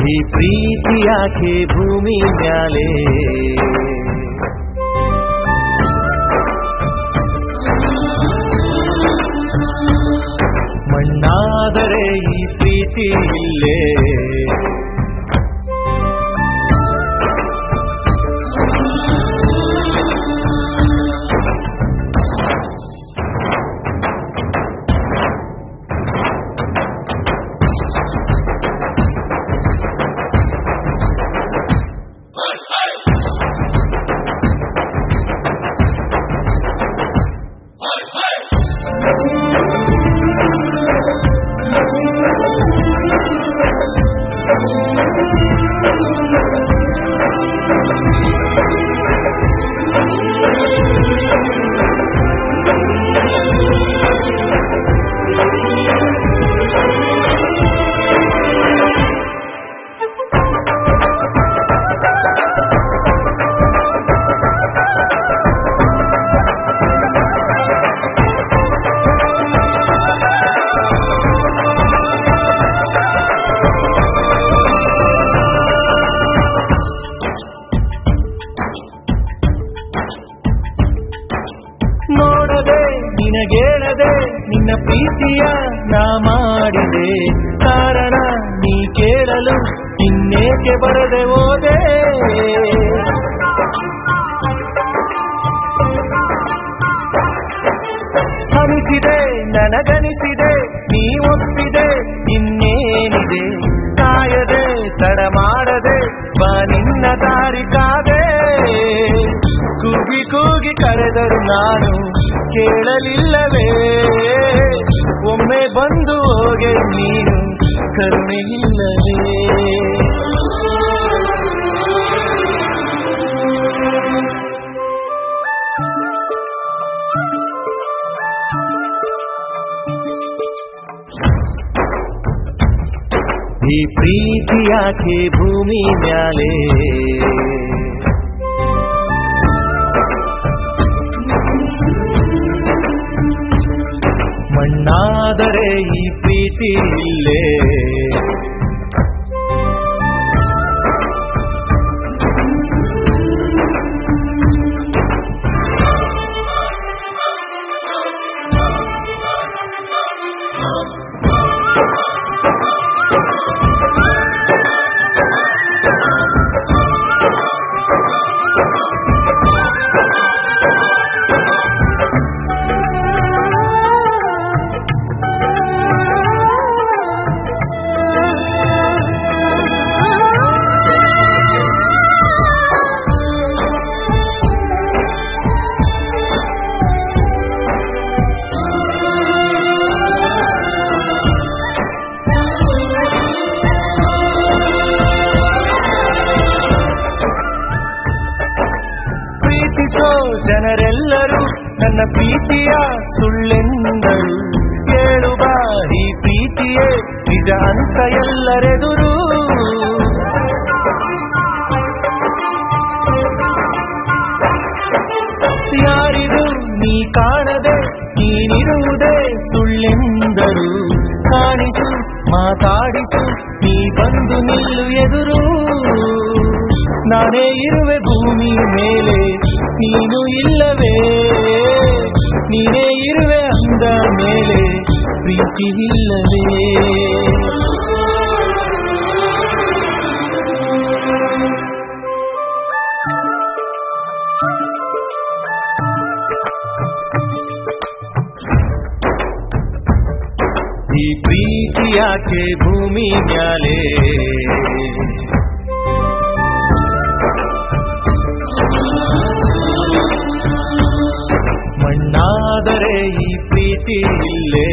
ಈ ಪ್ರೀತಿ ಯಾಕೆ ಭೂಮಿ ಮ್ಯಾಲೆ ಮಣ್ಣಾದರೆ ಈ ಪ್ರೀತಿ ಇಲ್ಲೇ ನೋಡದೆ ನಿನಗೇಳದೆ ನಿನ್ನ ಪ್ರೀತಿಯ ನಾ ಮಾಡಿದೆ ಕಾರಣ ನೀ ಕೇಳಲು ಇನ್ನೇಕೆ ಬರದೆ ಹೋದೆ ಅನಿಸಿದೆ ನನಗನಿಸಿದೆ ನೀ ಒಪ್ಪಿದೆ ಇನ್ನೇನಿದೆ ಕಾಯದೆ ತಡ ಮಾಡದೆ ಬಾ ನಿನ್ನ ದಾರಿ ಕಾದೆ ಕೂಗಿ ಕೂಗಿ ಕರೆದರು ನಾನು ಕೇಳಲಿಲ್ಲವೇ ಒಮ್ಮೆ ಬಂದು ಹೋಗೆ ನೀನು ಕರುಣೆ ಇಲ್ಲವೇ ಈ ಪ್ರೀತಿ ಯಾಕೆ ಭೂಮಿ ಮ್ಯಾಲೆ ಮಣ್ಣಾದರೆ ಈ ಪ್ರೀತಿ ಇಲ್ಲೇ ಪ್ರೀತಿಸೋ ಜನರೆಲ್ಲರೂ ನನ್ನ ಪ್ರೀತಿಯ ಸುಳ್ಳೆಂದರು ಕೇಳು ಬಾ ಈ ಪ್ರೀತಿಯೇ ನಿಜ ಅಂತ ಎಲ್ಲರೆದುರು ಯಾರಿಗೂ ನೀ ಕಾಣದೆ ನೀನಿರುವುದೇ ಸುಳ್ಳೆಂದರು ಕಾಣಿಸು ಮಾತಾಡಿಸು ನೀ ಬಂದು ನಿಲ್ಲು ಎದುರು ನಾನೇ ಇರುವೆ ಭೂಮಿ ಮೇಲೆ ನೀನು ಇಲ್ಲವೇ ನೀನೇ ಇರುವೆ ಅಂದ ಮೇಲೆ ಪ್ರೀತಿ ಇಲ್ಲವೇ ಈ ಪ್ರೀತಿ ಯಾಕೆ ಭೂಮಿ ಮ್ಯಾಲೆ ಮಣ್ಣಾದರೆ ಈ ಪ್ರೀತಿ ಇಲ್ಲೇ